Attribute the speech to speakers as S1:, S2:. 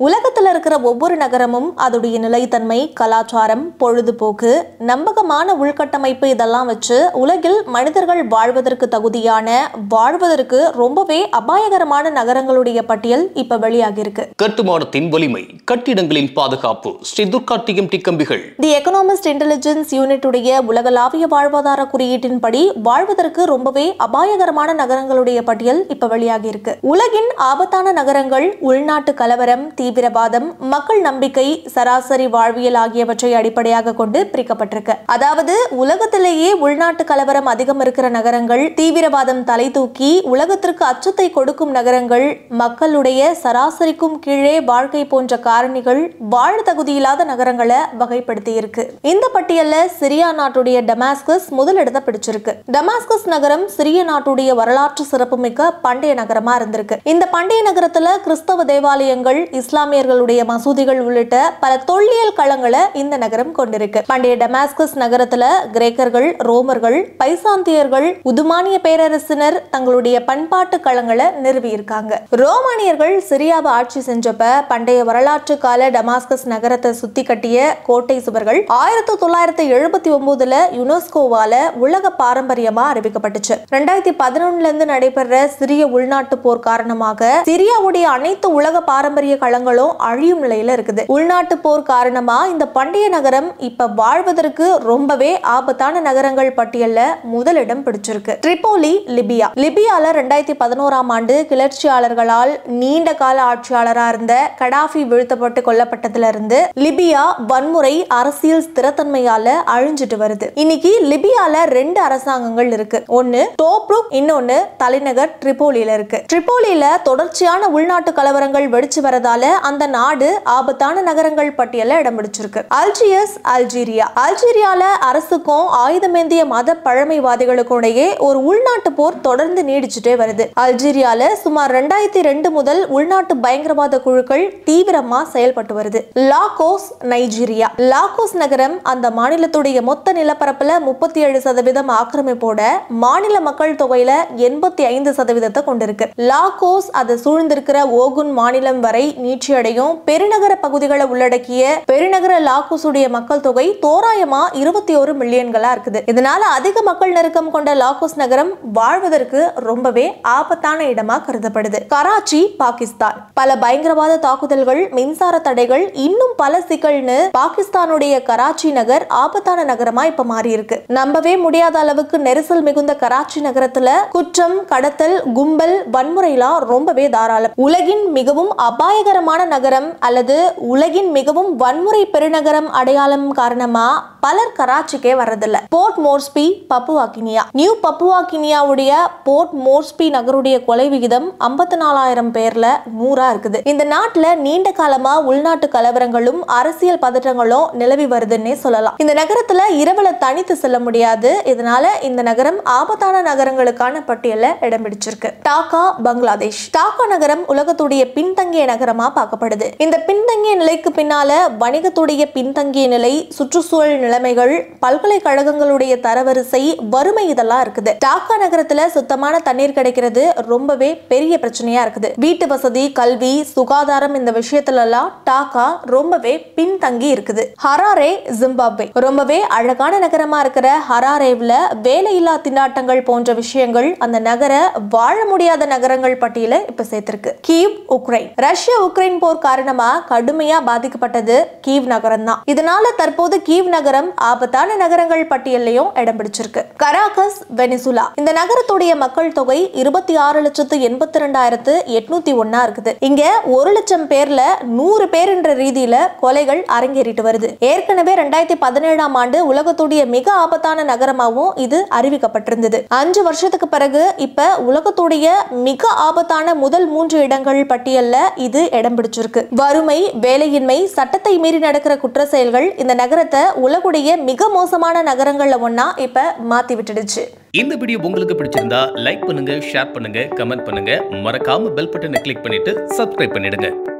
S1: உலகத்துல இருக்கிற ஒவ்வொரு நகரமும் அதோடைய நிலைத்தன்மை கலாச்சாரம் பொழுதுபோக்கு நம்பகமான உள்கட்டமைப்பு இதெல்லாம் வச்சு உலகில் மனிதர்கள் வாழ்வதற்கு தகுதியான வாழ்வதற்கு ரொம்பவே அபாயகரமான நகரங்களுடைய பட்டியல் இப்ப வெளியாகி இருக்கு
S2: கட்டுமானத்தின் வலிமை கட்டிடங்களின் பாதுகாப்பு ஸ்ரீ துர்கா டிஎம்டி கம்பிகள்
S1: தி எக்கனாமிஸ்ட் இன்டெலிஜென்ஸ் யூனிட்டுடைய உலகளாவிய வாழ்வாதார குறியீட்டின்படி வாழ்வதற்கு ரொம்பவே அபாயகரமான நகரங்களுடைய பட்டியல் இப்ப வெளியாகி இருக்கு உலகின் ஆபத்தான நகரங்கள் உள்நாட்டு கலவரம் தீவிரவாதம் மக்கள் நம்பிக்கை சராசரி வாழ்வியல் ஆகியவற்றை அடிப்படையாக கொண்டு பிரிக்கப்பட்டிருக்கு அதாவது உலகத்திலேயே உள்நாட்டு கலவரம் அதிகம் இருக்கிற நகரங்கள் தீவிரவாதம் தலை தூக்கி உலகத்திற்கு அச்சத்தை கொடுக்கும் நகரங்கள் மக்களுடைய சராசரிக்கும் கீழே வாழ்க்கை போன்ற காரணிகள் வாழ தகுதியில்லாத நகரங்களை வகைப்படுத்தி இருக்கு இந்த பட்டியல்ல சிரியா நாட்டுடைய டமாஸ்கஸ் முதலிடத்தை பிடிச்சிருக்கு டமாஸ்கஸ் நகரம் சிரிய நாட்டுடைய வரலாற்று சிறப்புமிக்க பண்டைய நகரமா இருந்திருக்கு இந்த பண்டைய நகரத்துல கிறிஸ்தவ தேவாலயங்கள் இஸ்லாமியர்களுடைய மசூதிகள் உள்ளிட்ட பல தொல்லியல் களங்களை இந்த நகரம் கொண்டிருக்கு பண்டைய டமாஸ்கஸ் நகரத்துல கிரேக்கர்கள் ரோமர்கள் பைசாந்தியர்கள் உதுமானிய பேரரசினர் தங்களுடைய பண்பாட்டு களங்களை நிறுவியிருக்காங்க ரோமானியர்கள் சிரியாவை ஆட்சி செஞ்சப்ப பண்டைய வரலாற்று கால டமாஸ்கஸ் நகரத்தை சுத்தி கட்டிய கோட்டை சுவர்கள் ஆயிரத்தி தொள்ளாயிரத்தி எழுபத்தி ஒன்பதுல யுனெஸ்கோவால உலக பாரம்பரியமா அறிவிக்கப்பட்டுச்சு ரெண்டாயிரத்தி பதினொன்னுல இருந்து நடைபெற சிறிய உள்நாட்டு போர் காரணமாக சிரியாவுடைய அனைத்து உலக பாரம்பரிய களங்களும் அழியும் நிலையில இருக்குது உள்நாட்டு போர் காரணமா இந்த பண்டைய நகரம் இப்ப வாழ்வதற்கு ரொம்பவே ஆபத்தான நகரங்கள் பட்டியல்ல முதலிடம் பிடிச்சிருக்கு ட்ரிபோலி லிபியா லிபியால ரெண்டாயிரத்தி பதினோராம் ஆண்டு கிளர்ச்சியாளர்களால் நீண்ட கால ஆட்சியாளரா இருந்த கடாஃபி வீழ்த்தப்பட்டு கொல்லப்பட்டதுல இருந்து லிபியா வன்முறை அரசியல் ஸ்திரத்தன்மையால அழிஞ்சிட்டு வருது இன்னைக்கு லிபியால ரெண்டு அரசாங்கங்கள் இருக்கு ஒன்னு டோப்ருக் இன்னொன்னு தலைநகர் ட்ரிபோலியில இருக்கு ட்ரிபோலியில தொடர்ச்சியான உள்நாட்டு கலவரங்கள் வெடிச்சு வரதால அந்த நாடு ஆபத்தான நகரங்கள் பட்டியல இடம் பிடிச்சிருக்கு அல்ஜியஸ் அல்ஜீரியா அல்ஜீரியால அரசுக்கும் ஆயுதமேந்திய மத பழமைவாதிகளுக்கும் இடையே ஒரு உள்நாட்டு போர் தொடர்ந்து நீடிச்சுட்டே வருது அல்ஜீரியால சுமார் ரெண்டாயிரத்தி ரெண்டு முதல் உள்நாட்டு பயங்கரவாத குழுக்கள் தீவிரமா செயல்பட்டு வருது லாகோஸ் நைஜீரியா லாகோஸ் நகரம் அந்த மாநிலத்துடைய மொத்த நிலப்பரப்புல முப்பத்தி ஏழு சதவீதம் ஆக்கிரமிப்போட மாநில மக்கள் தொகையில எண்பத்தி ஐந்து சதவீதத்தை கொண்டிருக்கு லாகோஸ் அதை சூழ்ந்திருக்கிற ஓகுன் மாநிலம் வரை நீட்சியடையும் பெருநகர பகுதிகளை உள்ளடக்கிய பெருநகர லாகோஸுடைய மக்கள் தொகை தோராயமா இருபத்தி ஒரு மில்லியன்களா இருக்குது இதனால அதிக மக்கள் நெருக்கம் கொண்ட லாகோஸ் நகரம் வாழ்வதற்கு ரொம்பவே ஆபத்தான இடமா கருதப்படுது கராச்சி பாகிஸ்தான் பல பயங்கரவாத தாக்குதல்கள் மின்சார தடைகள் இன்னும் பல சிக்கல்னு பாகிஸ்தானுடைய கராச்சி நகர் ஆபத்தான நகரமா இப்ப மாறி இருக்கு நம்பவே முடியாத அளவுக்கு நெரிசல் மிகுந்த கராச்சி நகரத்துல குற்றம் கடத்தல் கும்பல் வன்முறைலாம் ரொம்பவே தாராளம் உலகின் மிகவும் அபாயகரமான நகரம் அல்லது உலகின் மிகவும் வன்முறை பெருநகரம் அடையாளம் காரணமா பலர் கராச்சிக்கே வர்றதில்ல Port Moresby Papua Guinea New Papua கினியாவுடைய போர்ட் மோர்ஸ்பி நகருடைய கொலை விகிதம் ஐம்பத்தி நாலாயிரம் பேர்ல நூறா இருக்குது இந்த நாட்டுல நீண்ட காலமா உள்நாட்டு கலவரங்களும் அரசியல் பதற்றங்களும் நிலவி வருதுன்னே சொல்லலாம் இந்த நகரத்துல இரவுல தனித்து செல்ல முடியாது இதனால இந்த நகரம் ஆபத்தான நகரங்களுக்கான பட்டியல்ல இடம் பிடிச்சிருக்கு டாக்கா பங்களாதேஷ் டாக்கா நகரம் உலகத்துடைய பின்தங்கிய நகரமா பார்க்கப்படுது இந்த பின்தங்கிய நிலைக்கு பின்னால வணிகத்துடைய பின்தங்கிய நிலை சுற்றுச்சூழல் நிலைமைகள் பல்கலைக்கழகங்களுடைய தரவரிசை வறுமை இதெல்லாம் இருக்குது டாக்கா நகரத்துல சுத்தமான தண்ணீர் கிடைக்கிறது ரொம்பவே பெரிய பிரச்சனையா இருக்குது வீட்டு வசதி கல்வி சுகாதாரம் இந்த விஷயத்துல எல்லாம் டாக்கா ரொம்பவே பின்தங்கி இருக்குது ஹராரே ஜிம்பாப்வே ரொம்பவே அழகான நகரமா இருக்கிற ஹராரேவ்ல வேலையில்லா திண்டாட்டங்கள் போன்ற விஷயங்கள் அந்த நகர வாழ முடியாத நகரங்கள் பட்டியல இப்ப சேர்த்திருக்கு கீவ் உக்ரைன் ரஷ்யா உக்ரைன் போர் காரணமா கடுமையா பாதிக்கப்பட்டது கீவ் நகரம் தான் இதனால தற்போது கீவ் நகரம் ஆபத்தான நகரங்கள் பட்டியலையும் இடம் பிடிச்சிருக்கு கராகஸ் வெனிசுலா இந்த நகரத்துடைய மக்கள் தொகை இருபத்தி ஆறு லட்சத்து எண்பத்தி ரெண்டாயிரத்து எட்நூத்தி ஒன்னா இருக்குது இங்க ஒரு லட்சம் பேர்ல நூறு பேர் என்ற ரீதியில கொலைகள் அரங்கேறிட்டு வருது ஏற்கனவே ரெண்டாயிரத்தி பதினேழாம் ஆண்டு உலகத்துடைய மிக ஆபத்தான நகரமாகவும் இது அறிவிக்கப்பட்டிருந்தது அஞ்சு வருஷத்துக்கு பிறகு இப்ப உலகத்துடைய மிக ஆபத்தான முதல் மூன்று இடங்கள் பட்டியல்ல இது இடம் பிடிச்சிருக்கு வறுமை வேலையின்மை சட்டத்தை மீறி நடக்கிற குற்ற செயல்கள் இந்த நகரத்தை உலகுடைய மிக மோசமான நகரங்கள்ல ஒன்னா இப்ப மாத்தி விட்டுடுச்சு
S2: இந்த வீடியோ உங்களுக்கு பிடிச்சிருந்தா லைக் பண்ணுங்க ஷேர் பண்ணுங்க கமெண்ட் பண்ணுங்க மறக்காம பெல் பட்டனை கிளிக் பண்ணிட்டு சப்ஸ்கிரைப் பண்ணிடுங்க